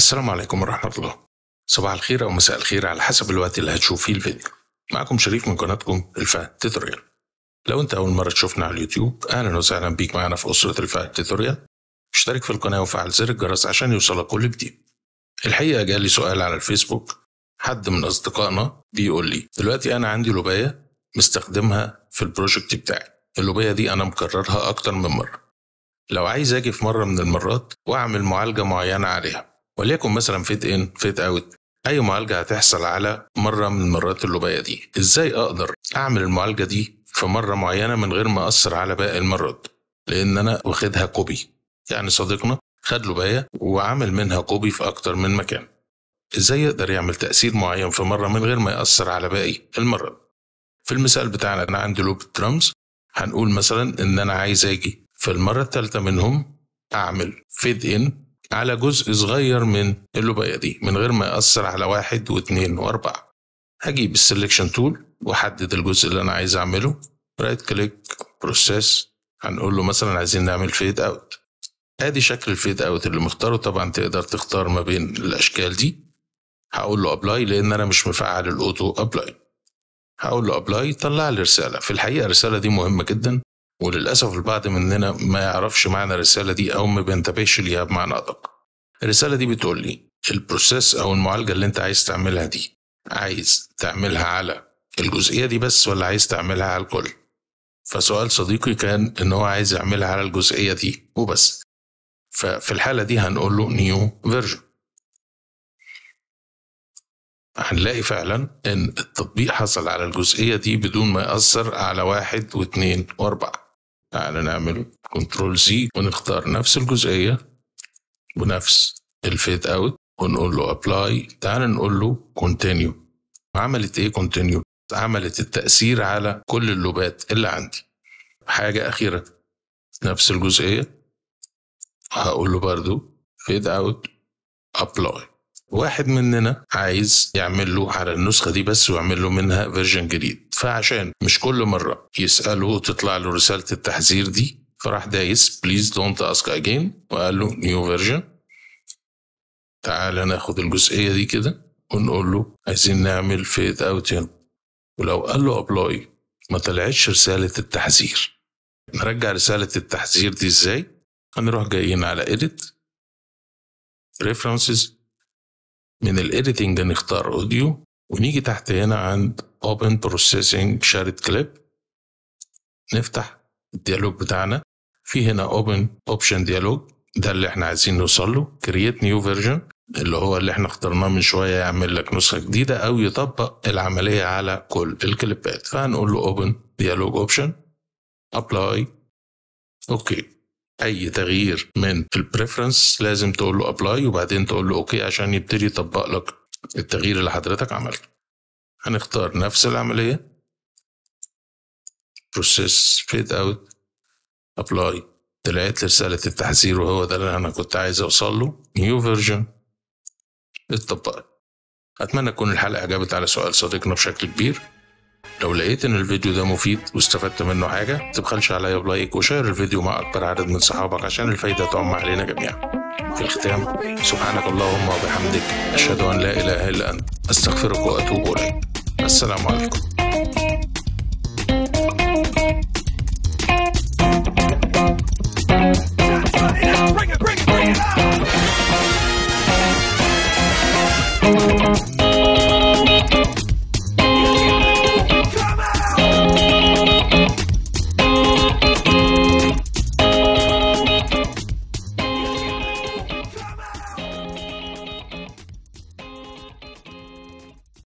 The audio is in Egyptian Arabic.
السلام عليكم ورحمة الله صباح الخير أو مساء الخير على حسب الوقت اللي هتشوف فيه الفيديو معكم شريف من قناتكم الفهد توتوريال لو أنت أول مرة تشوفنا على اليوتيوب أهلا وسهلا بيك معنا في أسرة الفهد توتوريال اشترك في القناة وفعل زر الجرس عشان يوصلك كل جديد الحقيقة جالي سؤال على الفيسبوك حد من أصدقائنا بيقول لي دلوقتي أنا عندي لوباية مستخدمها في البروجكت بتاعي اللوباية دي أنا مكررها أكتر من مرة لو عايز أجي في مرة من المرات وأعمل معالجة معينة عليها وليكن مثلا فيت ان فيت اوت اي معالجه هتحصل على مره من مرات اللوبايه دي ازاي اقدر اعمل المعالجه دي في مره معينه من غير ما اثر على باقي المرات لان انا واخدها كوبي يعني صديقنا خد لوبايه وعمل منها كوبي في اكتر من مكان ازاي يقدر يعمل تاثير معين في مره من غير ما ياثر على باقي المرات في المثال بتاعنا انا عندي لوب درامز هنقول مثلا ان انا عايز اجي في المره الثالثه منهم اعمل فيد ان على جزء صغير من اللوباية دي من غير ما يأثر على واحد واثنين وأربعة هجيب السلكشن تول وأحدد الجزء اللي أنا عايز أعمله رايت كليك بروسيس هنقول له مثلا عايزين نعمل فيد أوت ادي شكل الفيد اوت اللي مختاره طبعا تقدر تختار ما بين الاشكال دي هقول له ابلاي لان انا مش مفعل الاوتو ابلاي هقول له ابلاي طلع لي رساله في الحقيقه الرساله دي مهمه جدا وللأسف البعض مننا ما يعرفش معنى الرسالة دي أو ما بينتبهش ليها بمعنى أدق الرسالة دي بتقول لي البروسيس أو المعالجة اللي أنت عايز تعملها دي عايز تعملها على الجزئية دي بس ولا عايز تعملها على الكل فسؤال صديقي كان إن هو عايز يعملها على الجزئية دي وبس ففي الحالة دي هنقول له نيو فيرجن هنلاقي فعلا ان التطبيق حصل على الجزئية دي بدون ما يأثر على واحد واثنين واربعة تعال نعمل كنترول سي ونختار نفس الجزئية ونفس الفيد اوت ونقول له ابلاي تعال نقول له كونتينيو عملت ايه كونتينيو عملت التأثير على كل اللوبات اللي عندي حاجة أخيرة نفس الجزئية هقول له برضو فيد اوت ابلاي واحد مننا عايز يعمل له على النسخة دي بس ويعمل له منها فيرجن جديد فعشان مش كل مرة يسأله وتطلع له رسالة التحذير دي فراح دايس بليز دونت اسك اجين وقال له نيو فيرجن تعال ناخد الجزئية دي كده ونقول له عايزين نعمل فيد اوت هنا ولو قال له ابلاي ما طلعتش رسالة التحذير نرجع رسالة التحذير دي ازاي هنروح جايين على edit references من الايديتنج نختار اوديو ونيجي تحت هنا عند open processing shared clip نفتح الديالوج بتاعنا في هنا open option ديالوج ده اللي احنا عايزين نوصل له create new version اللي هو اللي احنا اخترناه من شويه يعمل لك نسخه جديده او يطبق العمليه على كل الكليبات فهنقول له open dialog option apply اوكي اي تغيير من البريفرنس لازم تقول له ابلاي وبعدين تقول له اوكي عشان يبتدي يطبق لك التغيير اللي حضرتك عملته هنختار نفس العملية بروسيس فيد اوت ابلاي طلعت لي رسالة التحذير وهو ده اللي انا كنت عايز اوصل له نيو فيرجن اتطبقت اتمنى تكون الحلقة اجابت على سؤال صديقنا بشكل كبير لو لقيت ان الفيديو ده مفيد واستفدت منه حاجة متبخلش عليا بلايك وشير الفيديو مع اكبر عدد من صحابك عشان الفايدة تعم علينا جميعا في الختام سبحانك اللهم وبحمدك اشهد ان لا اله الا انت استغفرك واتوب اليك السلام عليكم